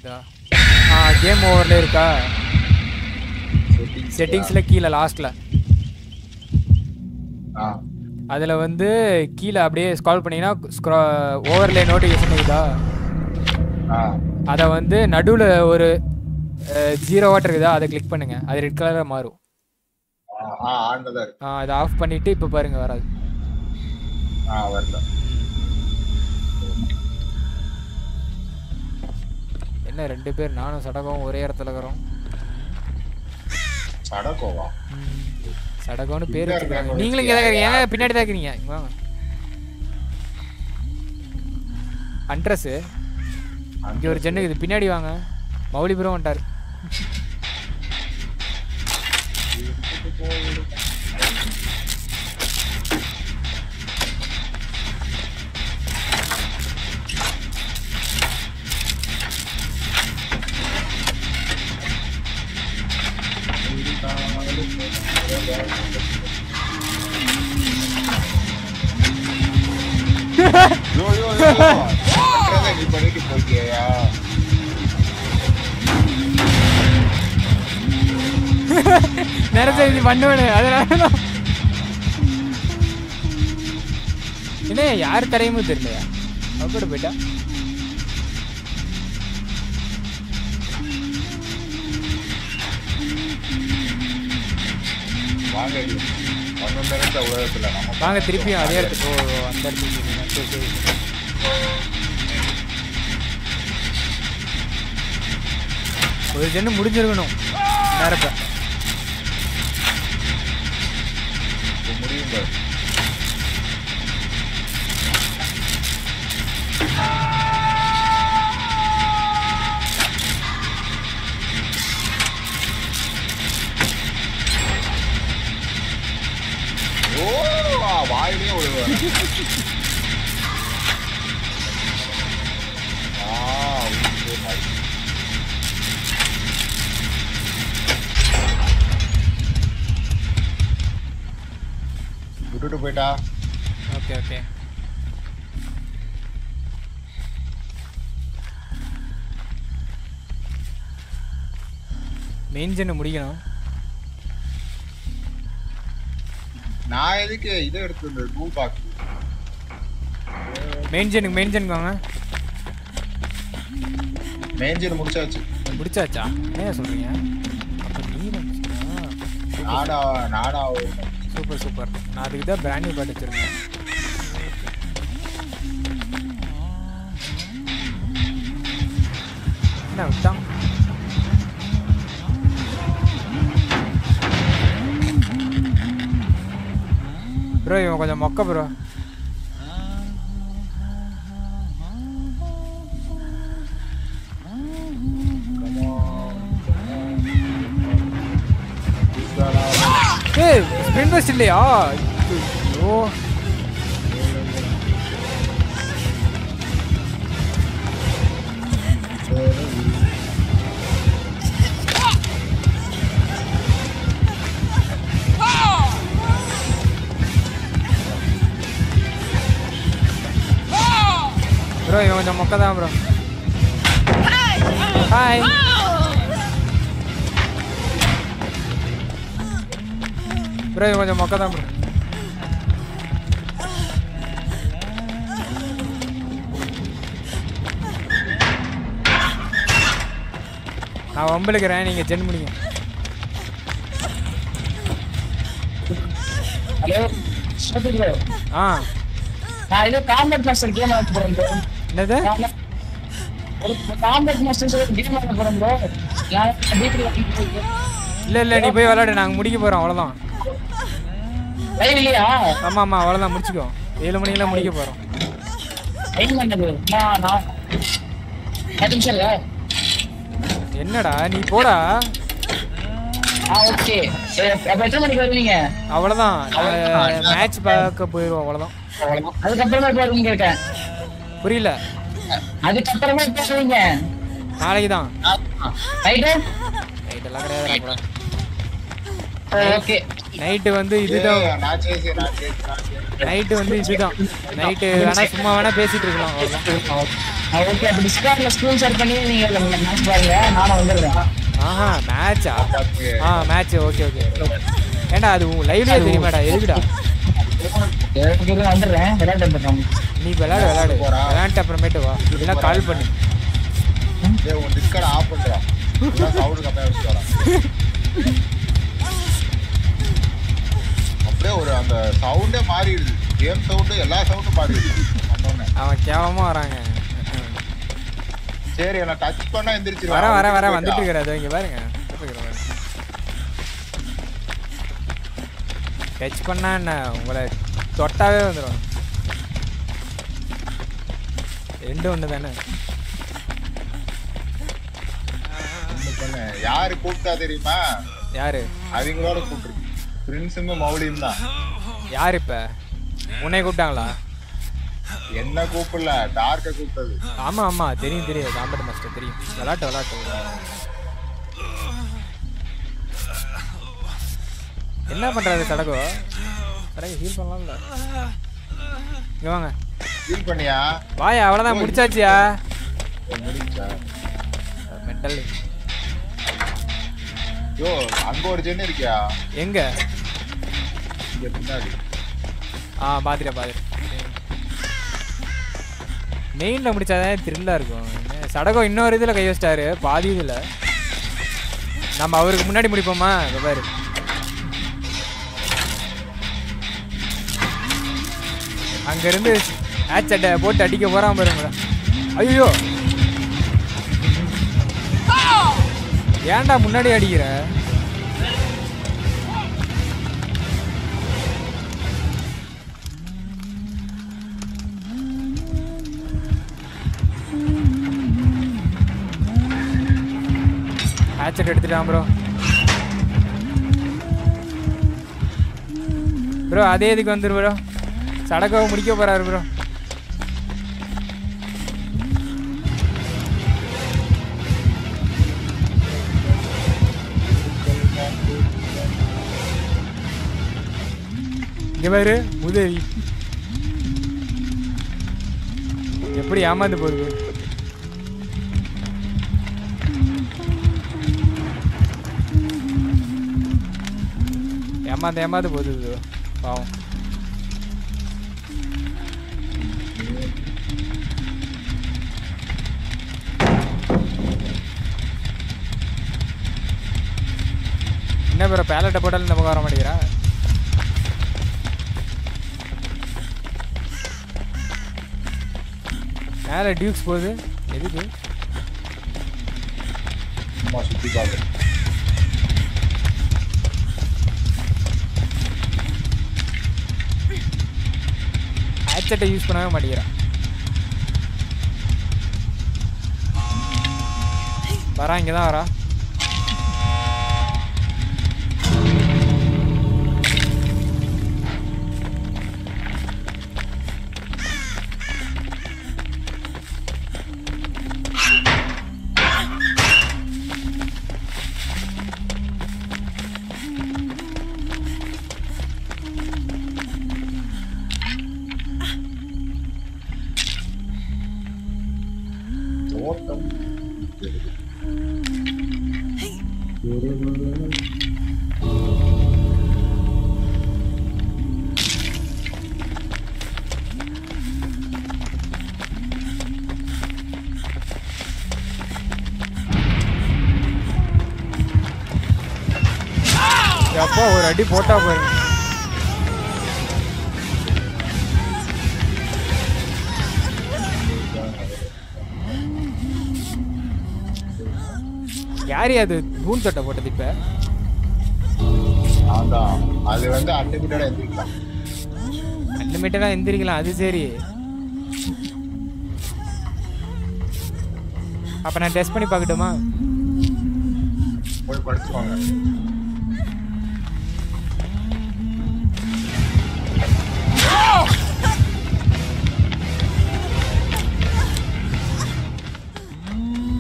இதா ஆ கேம் ஓவரில் இருக்கா செட்டிங்ஸில் கீழே லாஸ்ட்டில் ஆ அதில் வந்து கீழே அப்படியே ஸ்க்ரால் பண்ணீங்கன்னா ஸ்க்ரா ஓவர்லே நோட்டிஃபிகேஷன் இதா ஆ அதை வந்து நடுவில் ஒரு ஜீரோ வாட்டர் இருக்குதா அதை கிளிக் பண்ணுங்க அது ரெட் கலரில் மாறும் ஆ, ஆ ஆன்ல தான் இருக்கு ஆ அதை ஆஃப் பண்ணிவிட்டு இப்போ பாருங்க வராது ஆ வரல என்ன ரெண்டு பேர் நானும் சடகம் ஒரே இடத்துல இருக்கிறோம் சடகோவா சடகம்னு பேர் இங்க வச்சுக்கிறாங்க இருக்காங்க. நீங்களும் இங்கே தான் இருக்கிறீங்க ஏன் பின்னாடி தான் இருக்கிறீங்க இங்க வாங்க அட்ரஸு இங்கே ஒரு ஜென்னு இது பின்னாடி வாங்க மௌலிபுரம் வந்துட்டார் யோ யோ யோ அட்ரஸ் நீ பண்ணிட்டு போயிட்டியா நிறைய இது பண்ணுவேன் அதனால தான். என்ன யார் தரையுமோ தெரியலையா அவ கூட போயிட்டா வாங்க இது ஒன்னு நினைச்ச உலகத்துல நம்ம வாங்க திருப்பியும் அதே இடத்துக்கு ஓ, அந்த இடத்துக்கு போறீங்க. சரி சரி சரி. ஒரு ஜென்னு முடிஞ்சிருக்கணும் நேரப்ப இப்ப முடியும் பாரு ஓ வாயிலே விழுவாரு ஆ உண்டு மாதிரி. விட்டுட்டு போயிட்டா ஓகே ஓகே மெயின் ஜென்னு முடிக்கணும் நான் எதுக்கு இதை எடுத்து வந்தது பூ பாக்கு மெயின் ஜெனுக்கு மெயின் ஜெனுக்கு வாங்க மேஞ்சர் முடிச்சாச்சு முடிச்சாச்சா என்ன சொல்றீங்க அப்ப நீ நாடா நாடா சூப்பர் சூப்பர் நான் அதுக்கு தான் பிராண்டி பாட்டு வச்சிருக்கேன் என்ன விட்டான் ப்ரோ இவன் கொஞ்சம் மொக்க ப்ரோ ஏய் ஸ்பின் பஸ்ட் இல்லையா ஐயோ ப்ரோ இவன் கொஞ்சம் மொக்க தான் ப்ரோ ஹாய் ப்ரோ இவன் கொஞ்சம் மொக்க தான் ப்ரோ நான் வம்பளுக்கிறேன் நீங்கள் ஜென் முடிங்க ஹலோ சோபிக் ப்ரோ ஆ நான் ஏதோ காம்பேட் மாஸ்டர் கேம் ஆட போறேன் ப்ரோ என்னது ஒரு காம்பேட் மாஸ்டர் சொல்லி கேம் ஆட போறேன் ப்ரோ நான் வீட்டுல இல்லை இல்லை நீ போய் விளாடு நாங்கள் முடிக்க போகிறோம் அவ்வளோதான் லைவ் இல்லையா ஆமாம் ஆமாம் அவ்வளோதான் முடிச்சுக்கோ ஏழு மணிக்கெல்லாம் முடிக்க போகிறோம் டைம் பண்ணது நான் நான் பத்து நிமிஷம் இல்ல என்னடா நீ போடா ஆ ஓகே அப்ப எத்தனை மணிக்கு வருவீங்க அவ்வளோதான் மேட்ச் பார்க்க போயிடுவோம் அவ்வளோதான் அவ்வளவுதான். அதுக்கப்புறமா எப்போ வருவீங்க இருக்கேன் புரியல அதுக்கப்புறமா எப்போ வருவீங்க நாளைக்கு தான் ரைட்டு நைட்டெல்லாம் கிடையாது கூட ஓகே நைட்டு வந்து இதுதான் ஏய், நான் சேசி நான் சேசி நான் சேசி நைட்டு வந்து இதுதான் நைட்டு வேணா சும்மா வேணா பேசிட்டு இருக்கலாம் அவ்வளவுதான் ஓகே அப்ப டிஸ்கார்ட்ல ஸ்க்ரீன் ஷேர் பண்ணி நீங்க மேட்ச் பாருங்க நானும் வந்துடுறேன் ஆஹா மேட்சா தப்பு. ஆ மேட்ச் ஓகே ஓகே ஏண்டா அது லைவ்லயே தெரியுமாடா எதுக்குடா எனக்கு வந்துடுறேன் விளையாட்டு வந்துடுறேன் நீ விளையாடு விளையாடு விளையாண்டு அப்புறமேட்டு வா இல்லைன்னா கால் பண்ணு டேய், உன் டிஸ்கார்ட் ஆஃப் பண்றா சவுண்ட் கம்மியா வச்சுக்கோடா அப்படியே ஒரு அந்த சவுண்டே மாறிடுது கேம் சவுண்டு எல்லா சவுண்டும் மாறிடுது வந்தோடனே. அவன் கேவலமா வராங்க சரி என்ன டச் பண்ணா எந்திரிச்சு வர வர வர வந்துட்டு இருக்கிறாரு இங்க பாருங்க வந்துட்டு இருக்கிறாரு. டச் பண்ணா என்ன உங்களை தொட்டாவே வந்துடும் ரெண்டும் ஒன்று தானே யாரு கூப்பிட்டா தெரியுமா யாரு அவங்களோட கூப்பிட்டுருக்கு பிரின்ஸும் மௌலியும் தான் யார் இப்ப உன்னை கூப்பிட்டாங்களா என்ன கூப்பிடல டார்க்க கூப்பிட்டது ஆமா ஆமா தெரியும் தெரியும் காம்பட் மாஸ்டர் தெரியும் விளாட்டு விளாட்டு என்ன பண்றாரு சடகோ சடகு ஹீல் பண்ணலாம்ல இங்க வாங்க ஃபீல் பண்ணியா வாயா அவ்வளவுதான் முடிச்சாச்சியா ஓ, முடிஞ்சா மென்டல் யோ அங்க ஒரு ஜென் இருக்கியா எங்க இங்க பின்னாடி ஆ பாத்துட்டேன் பாத்துட்டேன் மெயின்ல முடிச்சாதான் த்ரில்லா இருக்கும் என்ன, சடகம் இன்னொரு இதுல கை வச்சிட்டாரு பாதி இதுல நம்ம அவருக்கு முன்னாடி முடிப்போமா இங்க பாரு அங்க இருந்து ஆச்சட்டை போட்டு அடிக்க போறான் பாருங்க ஐயோ ஏன்டா முன்னாடி அடிக்கிற ஹேட்செட் எடுத்துட்டான் ப்ரோ ப்ரோ அதே இதுக்கு வந்துரு ப்ரோ சடக்காவை முடிக்க போறாரு ப்ரோ இங்க பாரு உதவி எப்படி ஏமாந்து போகுது பாரு. ஏமாந்து ஏமாந்து போகுது இது. பாவம் என்ன பேர பேலட்டை போட்டாலும் இந்த பக்கம் வர மாட்டேங்கிறா மேலே டியூக்ஸ் போகுது எதுக்கு சும்மா சுத்தி பார்க்க ஹேட்செட்டை யூஸ் பண்ணவே மாட்டேங்கிறான் வரா இங்கே தான் வரா தோட்டம் எப்போ ஒரு அடி போட்டா பாருங்க யாரு அது பூன் தொட்டை போட்டது இப்ப அதான் அது வந்து அன்லிமிட்டடா எந்திரிக்கலாம் அன்லிமிட்டடா எந்திரிக்கலாம் அது சரி அப்ப நான் டெஸ்ட் பண்ணி பார்க்கட்டுமா போய் படுத்துவாங்க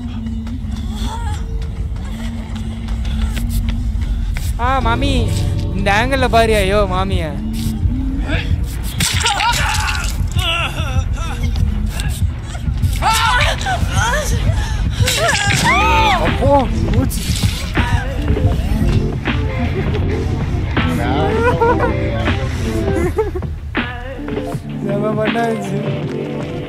ஆ மாமி இந்த ஆங்கிளில் பாரு ஐயோ மாமிய அப்போ மூச்சு வேற- செம பண்ணாச்சு